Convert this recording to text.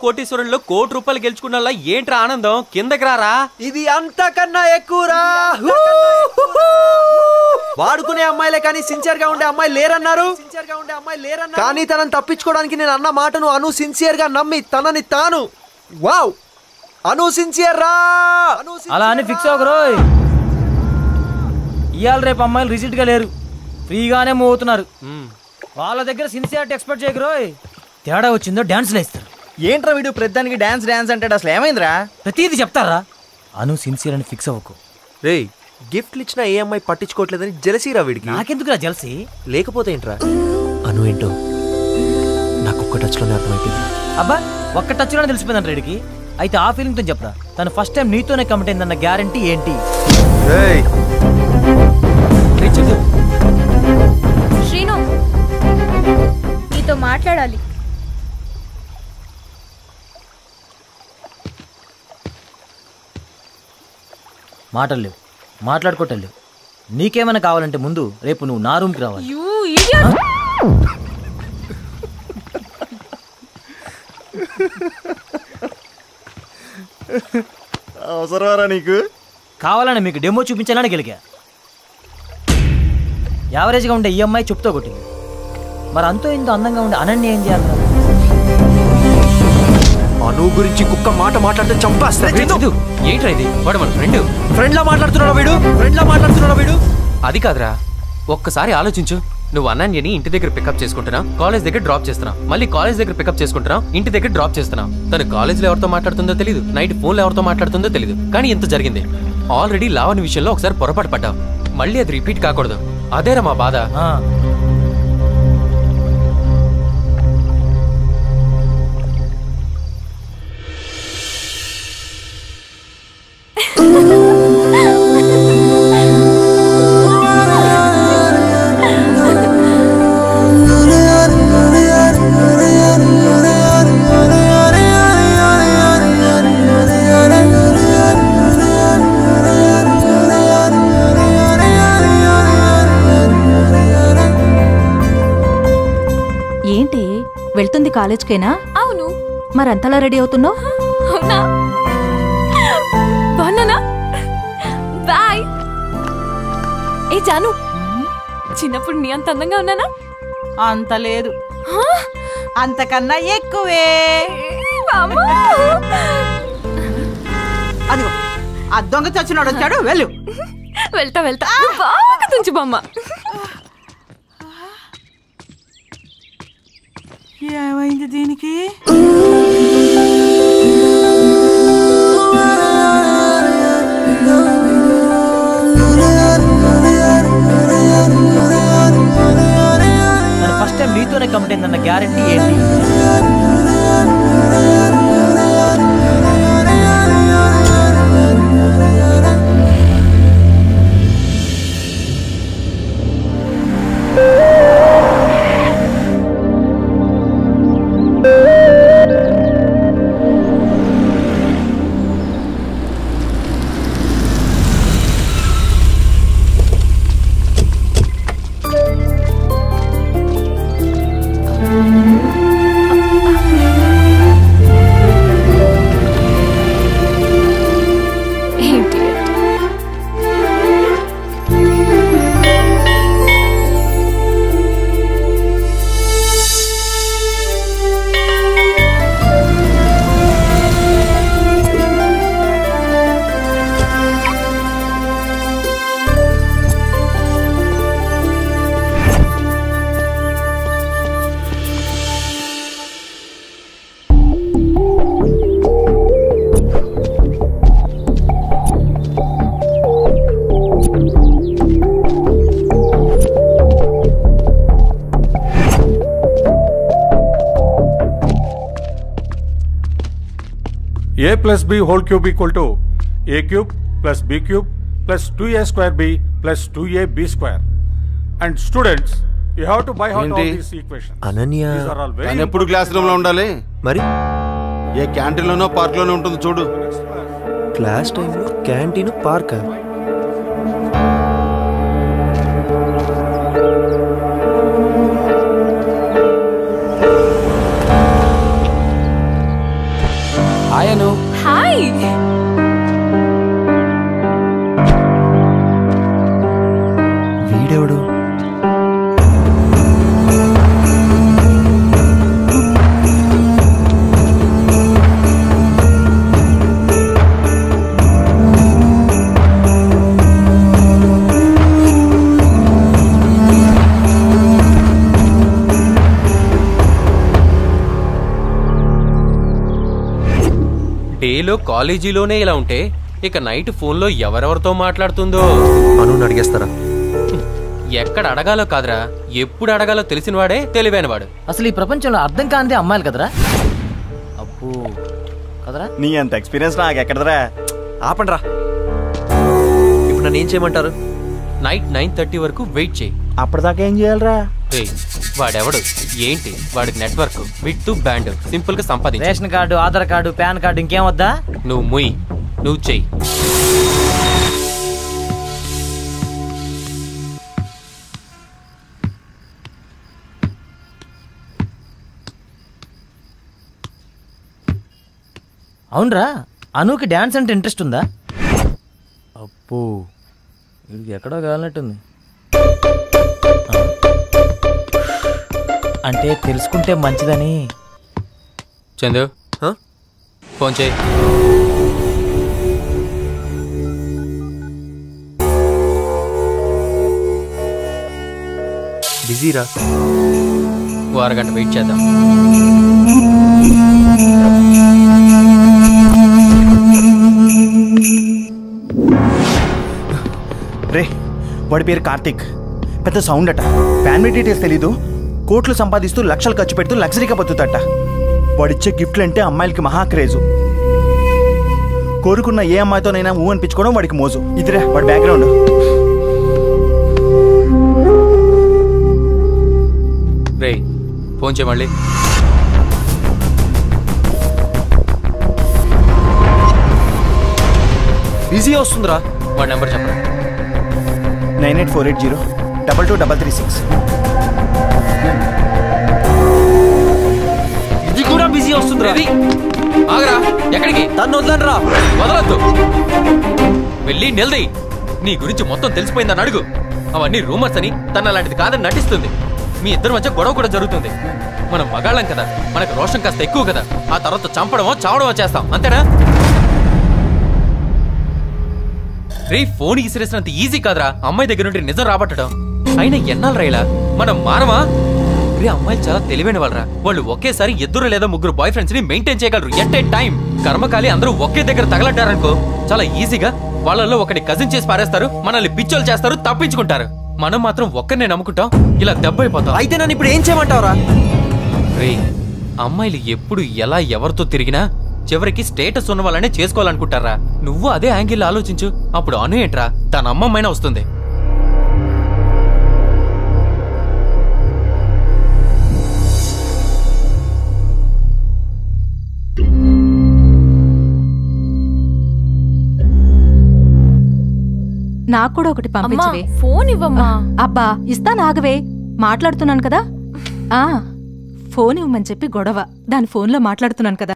కోటీశ్వరుల్లో కోటి రూపాయలు గెలుచుకున్న ఏంట్రా ఆనందం కిందకి రారా ఇది అంతకన్నా ఎక్కువరా వాడుకునే అమ్మాయిలే కానీ సిన్సియర్ గా ఉండే అమ్మాయి లేరన్నారు కానీ తనని తప్పించుకోవడానికి నేను అన్న మాటను అను సిన్సియర్ గా నమ్మి తనని తాను వావ్ అను సిన్సియర్ రా అను sincere అలా అని ఫిక్స్ అవ్వకరు ఇవాళ రేపు అమ్మాయిలు రిజిల్ట్ గా లేరు ఫ్రీగానే మూవ్ అవుతున్నారు వాళ్ళ దగ్గర సిన్సియారిటీ ఎక్స్పెక్ట్ చేయకరు తేడా వచ్చిందో డాన్స్ వేస్తారు ఏంట్రా వీడు ప్రతిదానికి డాన్స్ డాన్స్ అంటాడు అసలు ఏమైందిరా ప్రతిదీ చెప్తారా అను సిన్సియర్ అని ఫిక్స్ అవ్వకు రేయ్ గిఫ్ట్లు ఇచ్చిన ఏ అమ్మాయి పట్టించుకోవట్లేదని జలసీరా వీడికి నాకెందుకురా జలసి లేకపోతే ఏంట్రా అను ఏంటో నాకు ఒక్క టచ్ లోనే అర్థమైపోయింది అబ్బా ఒక్క టచ్ లోనే తెలిసిపోయిందంట రెడ్డికి అయితే ఆ ఫీలింగ్ తో చెప్పరా తను ఫస్ట్ టైం నీతోనే కమిట్ అయిందన్న గ్యారంటీ ఏంటి రేయ్ రేయ్ చెప్పు. శ్రీను నీతో మాట్లాడాలి మాటలు లేవు మాట్లాడుకోవటం లేవు నీకేమైనా కావాలంటే ముందు రేపు నువ్వు నా రూమ్కి రావాలి యూ ఇడియట్ అవసరమారా నీకు కావాలని మీకు డెమో చూపించాలని గెలిగా యావరేజ్గా ఉండే ఈఎంఐ చెప్తూ కొట్టింది మరి అంతో ఇంతో అందంగా ఉండే అనన్య ఏం చేయాలి అను గురించి కుక్క మాట మాట్లాడితే చంపేస్తా చందు, ఏంట్రా ఇది వాడు మన ఫ్రెండ్ ఫ్రెండ్ లా మాట్లాడుతున్నాడు వీడు ఫ్రెండ్ లా మాట్లాడుతున్నాడు వీడు అది కాదురా ఒక్కసారి ఆలోచించు నువ్వు అన్నయ్యని ఇంటి దగ్గర పికప్ చేసుకుంటున్నా కాలేజ్ దగ్గర డ్రాప్ చేస్తున్నా మళ్ళీ కాలేజ్ దగ్గర పికప్ చేసుకుంటున్నా ఇంటి దగ్గర డ్రాప్ చేస్తున్నా తను కాలేజ్లో ఎవరితో మాట్లాడుతుందో తెలియదు నైట్ ఫోన్లో ఎవరితో మాట్లాడుతుందో తెలియదు కానీ ఇంత జరిగింది ఆల్రెడీ లావణ్య విషయంలో ఒకసారి పొరపాటు పడ్డావు మళ్ళీ అది రిపీట్ కాకూడదు అదేరా మా బాధ ఆ, ఏంటి వెళ్తుంది కాలేజ్కేనా అవును మరంతలా రెడీ అవుతున్నావు అవునా బాగున్నానా బాయ్ ఏ జాను చిన్నప్పుడు నీ అంత అందంగా ఉన్నానా అంత లేదు అంతకన్నా ఎక్కువే అమ్మా. అదిగో ఆ దొంగ చచ్చినాడు వచ్చాడు వెళ్ళు వెళ్తా వెళ్తా నువ్వు బాగా తుంచు బామ్మ ఏమైంది దీనికి తను ఫస్ట్ టైం నీతోనే కమిట్ అయిందన్న గ్యారంటీ ఏంటి ఏంటి a plus b whole cube equal to a cube plus b cube plus 2a square b plus 2a b square. And students, you have to buy out all ఏంటి? these equations. Ananya These are all very తను ఎప్పుడు important class room లో ఉండాలి మరి ఏ canteen లోనో park లోనో ఉంటుంది చూడు క్లాస్ టైంలో క్యాంటీన్ పార్క్ జాను హాయ్ వీడెవడు డేలో కాలేజీలోనే ఇలా ఉంటే ఇక నైట్ ఫోన్లో ఎవరెవరితో మాట్లాడుతుందో అను అడిగేస్తారా ఎక్కడ అడగాలో కాదురా ఎప్పుడు అడగాలో తెలిసినవాడే తెలివైనవాడు అసలు ఈ ప్రపంచంలో అర్థం కానిదే అమ్మాయిలు కదరా అబ్బో కదరా నీ అంత ఎక్స్పీరియన్స్ నాకు ఎక్కడదరా ఆపండ్రా ఇప్పుడు నన్ను ఏం చేయమంటారు నైట్ నైన్ థర్టీ వరకు వెయిట్ చేయి అప్పటిదాకా ఏం చేయాలరా ఏయ్, వాడెవడు ఏంటి వాడి నెట్వర్క్ విత్ బ్యాండ్ సింపుల్ గా సంపాదించు ration card Aadhaar card PAN card ఇంకేం వద్దా నువ్వు ముయ్ నువ్వు చెయ్యి అవునరా అనుకి డాన్స్ అంటే ఇంట్రెస్ట్ ఉందా అప్పు వీడికి ఎక్కడో కాలినట్టుంది ఆ. అంటే తెలుసుకుంటే మంచిదని చందు హ? ఫోన్ చేయి బిజీరా ఓ అరగంట వెయిట్ చేద్దాం రే వాడి పేరు కార్తీక్ పెద్ద సౌండ్ అట ఫ్యామిలీ డీటెయిల్స్ తెలీదు కోట్లు సంపాదిస్తూ లక్షలు ఖర్చు పెడుతూ లగ్జరీగా బతుకుతట వాడిచ్చే గిఫ్ట్లు అంటే అమ్మాయిలకి మహా క్రేజు కోరుకున్న ఏ అమ్మాయితోనైనా ఊ అనిపించుకోవడం వాడికి మోజు ఇదిరా వాడి బ్యాక్గ్రౌండ్ రే ఫోన్ చేయి మళ్ళీ బిజీ వస్తుందిరా వాడి నెంబర్ చెప్పరా nine eight four eight zero double two double three six ఇది కూడా బిజీ వస్తుందిరా ఏది? ఆగరా ఎక్కడికి తను వదలండ్రా వదలొద్దు వెళ్ళి నిలది నీ గురించి మొత్తం తెలిసిపోయిందని అడుగు అవన్నీ రూమర్స్ అని తన అలాంటిది కాదని నటిస్తుంది మీ ఇద్దరి మధ్య గొడవ కూడా జరుగుతుంది మనం మగాళ్ళం కదా మనకు రోషం కాస్త ఎక్కువ కదా ఆ తర్వాత చంపడమో చావడమో చేస్తాం అంతేనా రే ఫోన్ ఇసిరేసినంత ఈజీ కాదురా అమ్మాయి దగ్గర నుండి నిజం రాబట్టడం అయినా ఎన్నాళ్ళు రైలా మనం మారమా రే అమ్మాయిలు చాలా తెలివైన వాళ్ళరా వాళ్ళు ఒకేసారి ఇద్దరు లేదా ముగ్గురు బాయ్ ఫ్రెండ్స్ ని మెయింటైన్ చేయగలరు ఎట్ ఏ టైం కర్మకాలి అందరూ ఒకే దగ్గర తగలడ్డారనుకో చాలా ఈజీగా వాళ్ళల్లో ఒకటి కజిన్ చేసి పారేస్తారు మనల్ని పిచ్చోలు చేస్తారు తప్పించుకుంటారు మనం మాత్రం ఒక్కరినే నమ్ముకుంటాం ఇలా దెబ్బైపోతాం అయితే నన్ను ఇప్పుడు ఏం చేయమంటావురా రే అమ్మాయిలు ఎప్పుడు ఎలా ఎవరితో తిరిగినా చివరికి స్టేటస్ ఉన్న వాళ్ళనే చేసుకోవాలనుకుంటారా నువ్వు అదే యాంగిల్ ఆలోచించు అప్పుడు అను ఏంట్రా తన అమ్మమ్మైనా వస్తుంది నాకు కూడా ఒకటి అమ్మా పంపించవే ఫోన్ ఇవ్వమ్మా అబ్బా ఇస్తా నాగవే మాట్లాడుతున్నాను కదా ఆ ఫోన్ ఇవ్వమని చెప్పి గొడవ దాని ఫోన్లో మాట్లాడుతున్నాను కదా